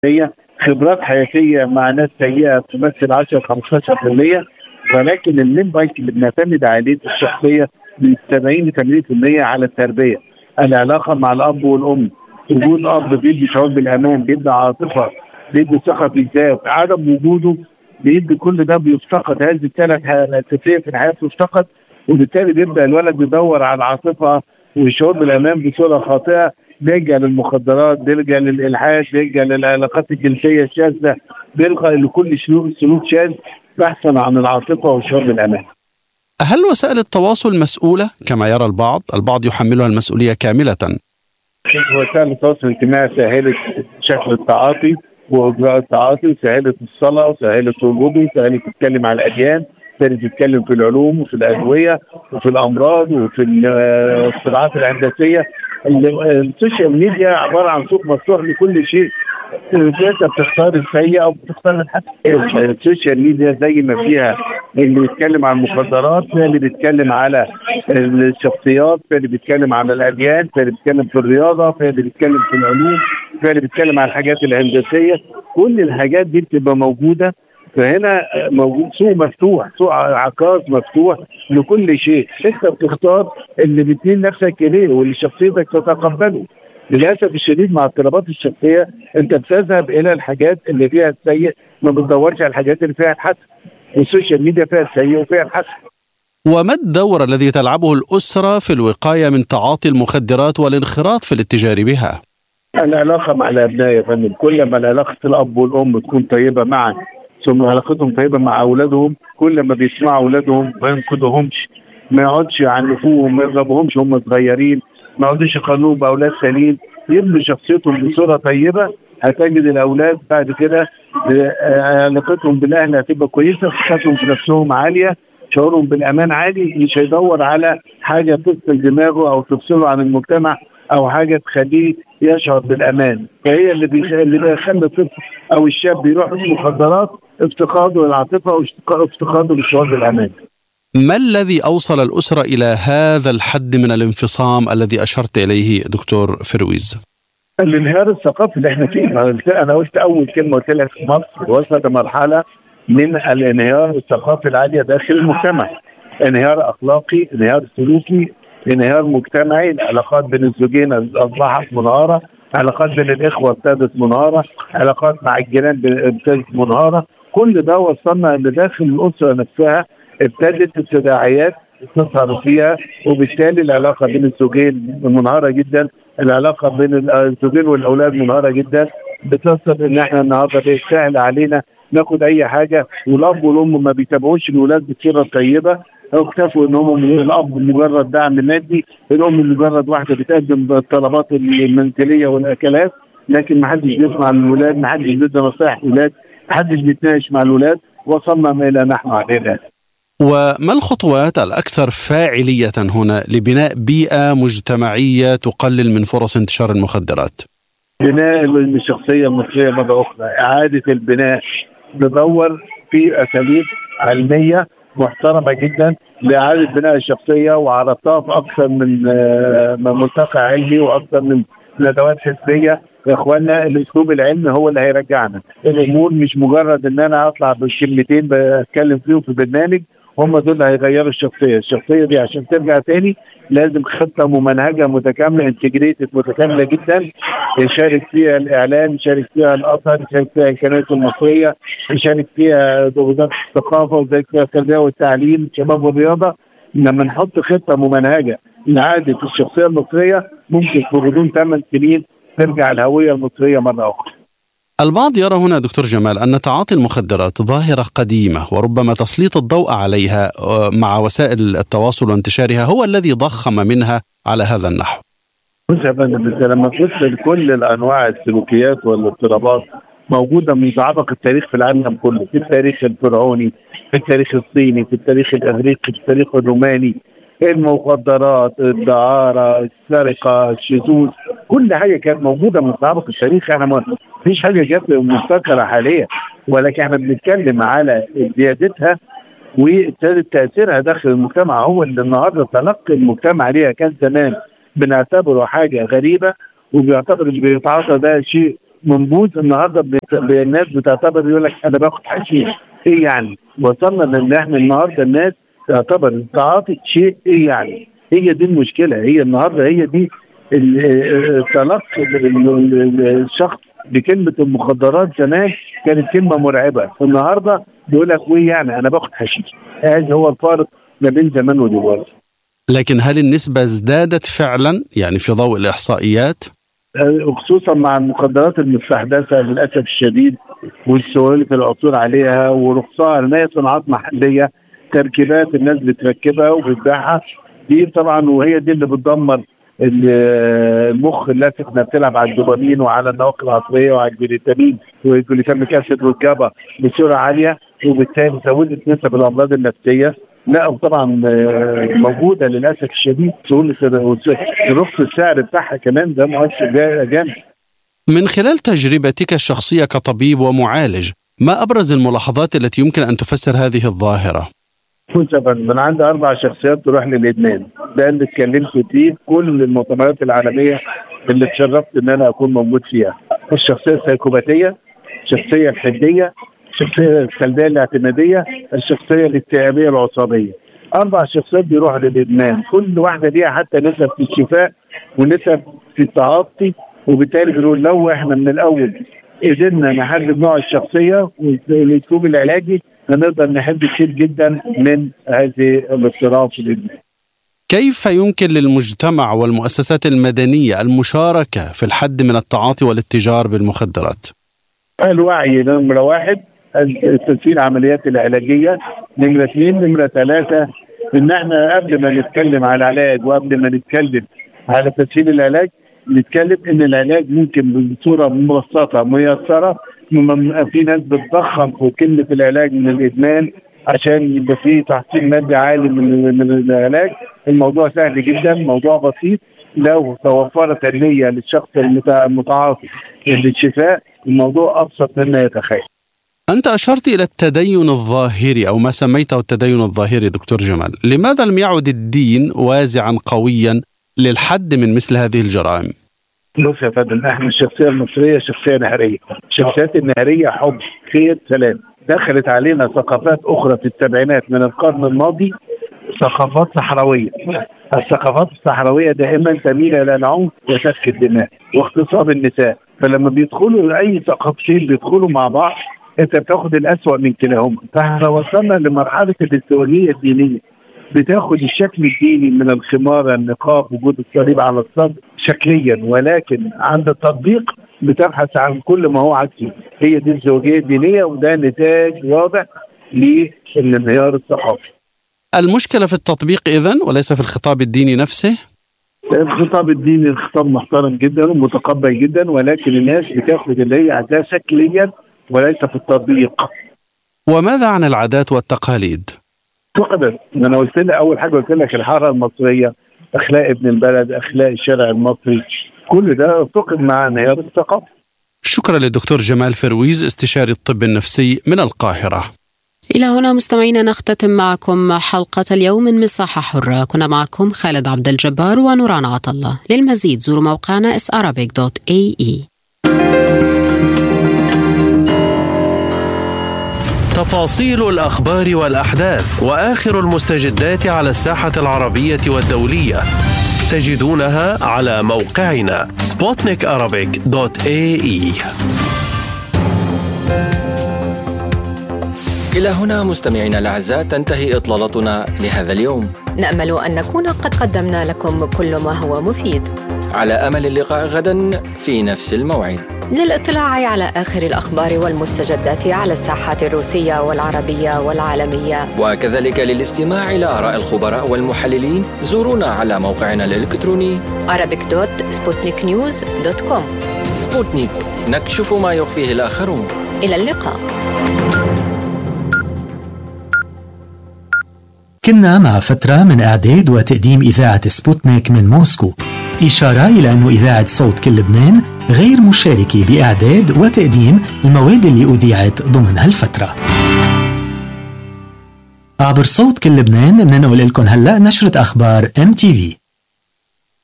هي خبرات حياتيه مع ناس سيئه تمثل 10 15% ولكن اللين بايك اللي بنعتمد عليه الشخصيه من 70 ل 80% على التربيه العلاقه مع الاب والام وجود اب بيدي شعور بالامان بيدي عاطفه بيدي ثقه في الذات عدم وجوده بيدي كل ده بيفتقد هذه الثلاث الاساسيه في الحياه بتفتقد وبالتالي بيبدا الولد يدور على العاطفه والشعور بالامان بصوره خاطئه بيلجا للمخدرات بيلجا للالحاد بيلجا للعلاقات الجنسيه الشاذه بيلجا لكل سلوك سلوك شاذ بحثا عن العاطفه والشعور بالامان. هل وسائل التواصل مسؤولة كما يرى البعض؟ البعض يحملها المسؤولية كاملة وسائل التواصل الاجتماعي سهلت شكل التعاطي واجراء التعاطي وسهلت الصلاه وسهلت وجوده وسهلت تتكلم على الاديان سهلت تتكلم في العلوم وفي الادويه وفي الامراض وفي الصناعات الهندسيه السوشيال ميديا عباره عن سوق مفتوح لكل شيء انت بتختار السيء او بتختار الحسن السوشيال ميديا زي ما فيها اللي بيتكلم عن المخدرات فيها اللي بيتكلم على الشخصيات فيها اللي بيتكلم عن الاديان فيها اللي بيتكلم في الرياضه فيها اللي بيتكلم في العلوم فيها اللي بيتكلم عن الحاجات الهندسيه كل الحاجات دي بتبقى موجوده فهنا موجود سوق مفتوح سوق عكاز مفتوح لكل شيء انت بتختار اللي بتميل نفسك اليه واللي شخصيتك تتقبله للاسف الشديد مع اضطرابات الشخصيه انت بتذهب الى الحاجات اللي فيها السيء ما بتدورش على الحاجات اللي فيها الحسن والسوشيال ميديا فيها السيء وفيها الحسن وما الدور الذي تلعبه الأسرة في الوقاية من تعاطي المخدرات والانخراط في الاتجار بها؟ العلاقة مع الأبناء يا فندم كل ما علاقة الأب والأم تكون طيبة معا ثم علاقتهم طيبة مع أولادهم كل ما بيسمعوا أولادهم ما ينقذهمش ما يقعدش يعنفوهم ما يضربوهمش هم صغيرين ما يقعدوش يقارنوهم بأولاد ثانيين يبنوا شخصيتهم بصورة طيبة هتجد الأولاد بعد كده علاقتهم بالأهل هتبقى كويسة ثقتهم في نفسهم عالية شعورهم بالامان عالي مش هيدور على حاجه تفصل دماغه او تفصله عن المجتمع او حاجه تخليه يشعر بالامان فهي اللي بيخ... اللي بيخلي الطفل او الشاب يروح المخدرات افتقاده للعاطفه وافتقاده للشعور بالامان ما الذي اوصل الاسره الى هذا الحد من الانفصام الذي اشرت اليه دكتور فرويز؟ الانهيار الثقافي اللي احنا فيه انا قلت اول كلمه قلت لك في مصر وصلت مرحله من الانهيار الثقافي العالية داخل المجتمع انهيار أخلاقي انهيار سلوكي انهيار مجتمعي العلاقات بين الزوجين أصبحت منهارة علاقات بين الإخوة ابتدت منهارة علاقات مع الجيران ابتدت منهارة كل ده وصلنا ان داخل الأسرة نفسها ابتدت التداعيات تظهر فيها وبالتالي العلاقة بين الزوجين منهارة جدا العلاقة بين الزوجين والأولاد منهارة جدا بتصل ان احنا النهارده بيسهل علينا ناخد اي حاجه والاب والام ما بيتابعوش الولاد بصوره طيبه اكتفوا ان هم الاب مجرد دعم مادي الام مجرد واحده بتقدم الطلبات المنزليه والاكلات لكن ما حدش بيسمع من الولاد ما حدش بيدي نصائح الولاد ما حدش بيتناقش مع الولاد وصلنا ما الى نحن عليه الان وما الخطوات الاكثر فاعليه هنا لبناء بيئه مجتمعيه تقلل من فرص انتشار المخدرات؟ بناء الشخصيه المصريه مره اخرى اعاده البناء ندور في اساليب علميه محترمه جدا لاعاده بناء الشخصيه وعرضتها في اكثر من ملتقى علمي واكثر من ندوات حزبيه يا اخوانا الاسلوب العلمي هو اللي هيرجعنا الامور مش مجرد ان انا اطلع بالكلمتين بتكلم فيهم في برنامج هم دول اللي هيغيروا الشخصيه، الشخصيه دي عشان ترجع تاني لازم خطه ممنهجه متكامله انتجريتد متكامله جدا يشارك فيها الاعلام، يشارك فيها الاثر، يشارك فيها القنوات المصريه، يشارك فيها وزاره الثقافه وزاره التربيه والتعليم، الشباب والرياضه، لما نحط خطه ممنهجه لاعاده الشخصيه المصريه ممكن في غضون ثمان سنين ترجع الهويه المصريه مره اخرى. البعض يرى هنا دكتور جمال أن تعاطي المخدرات ظاهرة قديمة وربما تسليط الضوء عليها مع وسائل التواصل وانتشارها هو الذي ضخم منها على هذا النحو بص يا فندم انت لما تبص لكل الانواع السلوكيات والاضطرابات موجوده متعابق التاريخ في العالم كله في التاريخ الفرعوني في التاريخ الصيني في التاريخ الاغريقي في التاريخ الروماني المخدرات الدعاره السرقه الشذوذ كل حاجه كانت موجوده من سابق التاريخ احنا ما فيش حاجه جت مبتكره حاليا ولكن احنا بنتكلم على زيادتها وابتدت تاثيرها داخل المجتمع هو اللي النهارده تلقي المجتمع ليها كان زمان بنعتبره حاجه غريبه وبيعتبر اللي بيتعاطى ده شيء منبوذ النهارده الناس بتعتبر يقول لك انا باخد حشيش ايه يعني؟ وصلنا لان احنا النهارده الناس تعتبر التعاطي شيء ايه يعني؟ هي دي المشكله هي النهارده هي دي تلقي الشخص بكلمه المخدرات زمان كانت كلمه مرعبه النهارده بيقول لك ويه يعني انا باخد حشيش هذا هو الفارق ما بين زمان ودلوقتي لكن هل النسبة ازدادت فعلا يعني في ضوء الإحصائيات؟ خصوصا مع المخدرات المستحدثة للأسف الشديد والسوالف العثور عليها ورخصها ان هي صناعات محلية تركيبات الناس بتركبها وبتبيعها دي طبعا وهي دي اللي بتدمر المخ الناس احنا بتلعب على الدوبامين وعلى النواقل العصبيه وعلى الجليتامين والجليتاميك اسيد والجابا بسرعه عاليه وبالتالي زودت نسب الامراض النفسيه لا طبعا موجوده للاسف الشديد رخص السعر بتاعها كمان ده مؤثر جامد من خلال تجربتك الشخصيه كطبيب ومعالج ما ابرز الملاحظات التي يمكن ان تفسر هذه الظاهره؟ بص يا فندم انا عندي اربع شخصيات تروح للادمان ده اللي اتكلمت فيه كل المؤتمرات العالميه اللي اتشرفت ان انا اكون موجود فيها الشخصيه السيكوباتيه الشخصيه الحديه الشخصيه السلبيه الاعتماديه الشخصيه الاكتئابيه العصابيه اربع شخصيات بيروحوا للادمان كل واحده ليها حتى نسب في الشفاء ونسب في التعاطي وبالتالي بنقول لو احنا من الاول قدرنا نحدد نوع الشخصيه والاسلوب العلاجي هنقدر نحد كتير جدا من هذه الاضطراب في الادمان. كيف يمكن للمجتمع والمؤسسات المدنيه المشاركه في الحد من التعاطي والاتجار بالمخدرات؟ الوعي نمره واحد تسهيل العمليات العلاجيه نمره اثنين نمره ثلاثه ان احنا قبل ما نتكلم على العلاج وقبل ما نتكلم على تسهيل العلاج نتكلم ان العلاج ممكن بصوره مبسطه ميسره في ناس بتضخم في كلمه العلاج من الادمان عشان يبقى في تحصيل مادي عالي من من العلاج الموضوع سهل جدا موضوع بسيط لو توفرت النيه للشخص المتعاطي للشفاء الموضوع ابسط مما يتخيل أنت أشرت إلى التدين الظاهري أو ما سميته التدين الظاهري دكتور جمال لماذا لم يعد الدين وازعا قويا للحد من مثل هذه الجرائم بص يا فندم احنا الشخصيه المصريه شخصيه نهريه الشخصيات النهريه حب خير سلام دخلت علينا ثقافات اخرى في السبعينات من القرن الماضي ثقافات صحراويه الثقافات الصحراويه دائما تميل الى العنف وسفك الدماء واغتصاب النساء فلما بيدخلوا اي ثقافتين بيدخلوا مع بعض انت بتاخد الاسوأ من كلاهما فاحنا وصلنا لمرحله الازدواجيه الدينيه بتاخد الشكل الديني من الخمارة النقاب وجود الصليب على الصدر شكليا ولكن عند التطبيق بتبحث عن كل ما هو عكسي هي دي الزوجية الدينية وده نتاج واضح للانهيار الثقافي المشكلة في التطبيق إذن وليس في الخطاب الديني نفسه؟ الخطاب الديني الخطاب محترم جدا ومتقبل جدا ولكن الناس بتاخد اللي هي عادات شكليا وليس في التطبيق وماذا عن العادات والتقاليد؟ فقدت انا قلت لك اول حاجه قلت لك الحاره المصريه اخلاق ابن البلد اخلاق الشارع المصري كل ده فقد مع انهيار الثقافه شكرا للدكتور جمال فرويز استشاري الطب النفسي من القاهره إلى هنا مستمعينا نختتم معكم حلقة اليوم من مساحة حرة كنا معكم خالد عبد الجبار ونوران عطلة للمزيد زوروا موقعنا sarabic.ae تفاصيل الاخبار والاحداث واخر المستجدات على الساحه العربيه والدوليه تجدونها على موقعنا sputnikarabic.ae إلى هنا مستمعينا الأعزاء تنتهي إطلالتنا لهذا اليوم نأمل أن نكون قد قدمنا لكم كل ما هو مفيد على أمل اللقاء غدا في نفس الموعد للاطلاع على آخر الأخبار والمستجدات على الساحات الروسية والعربية والعالمية وكذلك للاستماع إلى آراء الخبراء والمحللين زورونا على موقعنا الإلكتروني arabic.sputniknews.com سبوتنيك نكشف ما يخفيه الآخرون إلى اللقاء كنا مع فترة من إعداد وتقديم إذاعة سبوتنيك من موسكو إشارة إلى أن إذاعة صوت كل لبنان غير مشاركة بإعداد وتقديم المواد اللي أذيعت ضمن هالفترة عبر صوت كل لبنان بننقل لكم هلأ نشرة أخبار ام تي في